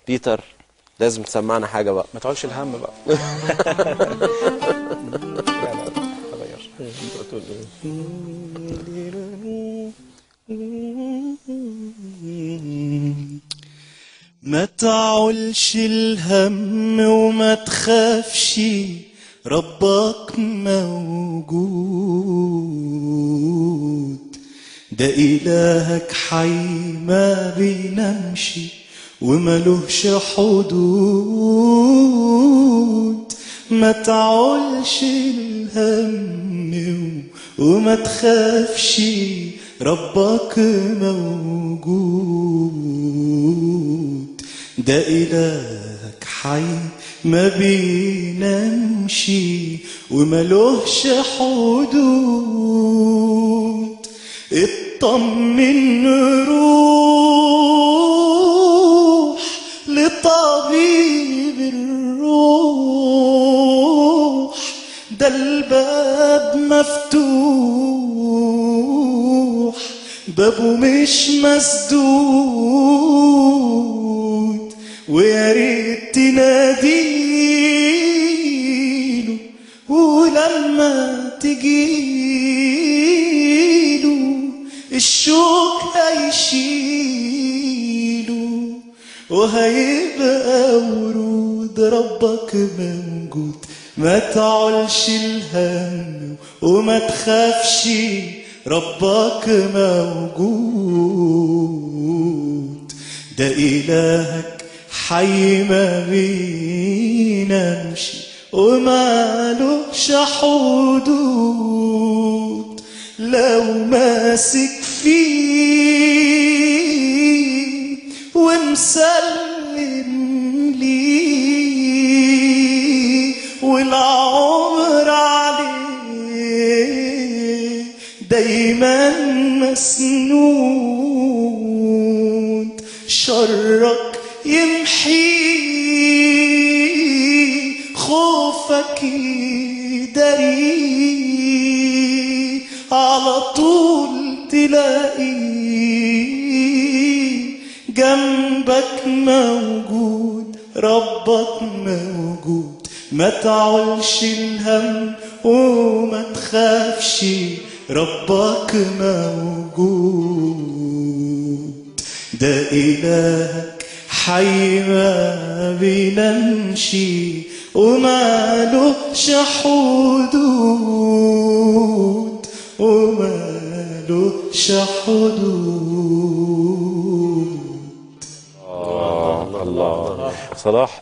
بيتر لازم تسمعنا حاجه بقى ما تقولش الهم بقى لا لا أغير. ما تعولش الهم وما تخافش ربك موجود ده إلهك حي ما بينامش وملوش حدود ما تعولش الهم وما تخافش ربك موجود ده إلهك حي ما بينامش وملوش حدود اطمن روح لطبيب الروح ده الباب مفتوح بابه مش مسدود ويا ريت تناديله ولما تجيله الشوق هيشيله وهيبقى ورود ربك موجود ما تعولش الهم وما تخافش ربك موجود ده إلهك حي ما بينامش ومالوش حدود لو ماسك فيه ومسلم ليه والعمر عليه دايما مسنود شرك يمحي خوفك يدري على طول تلاقيه جنبك موجود ربك موجود ما تعولش الهم وما تخافش ربك موجود ده إلهك حي ما بينامش ومالوش حدود ومالوش حدود الله صلاح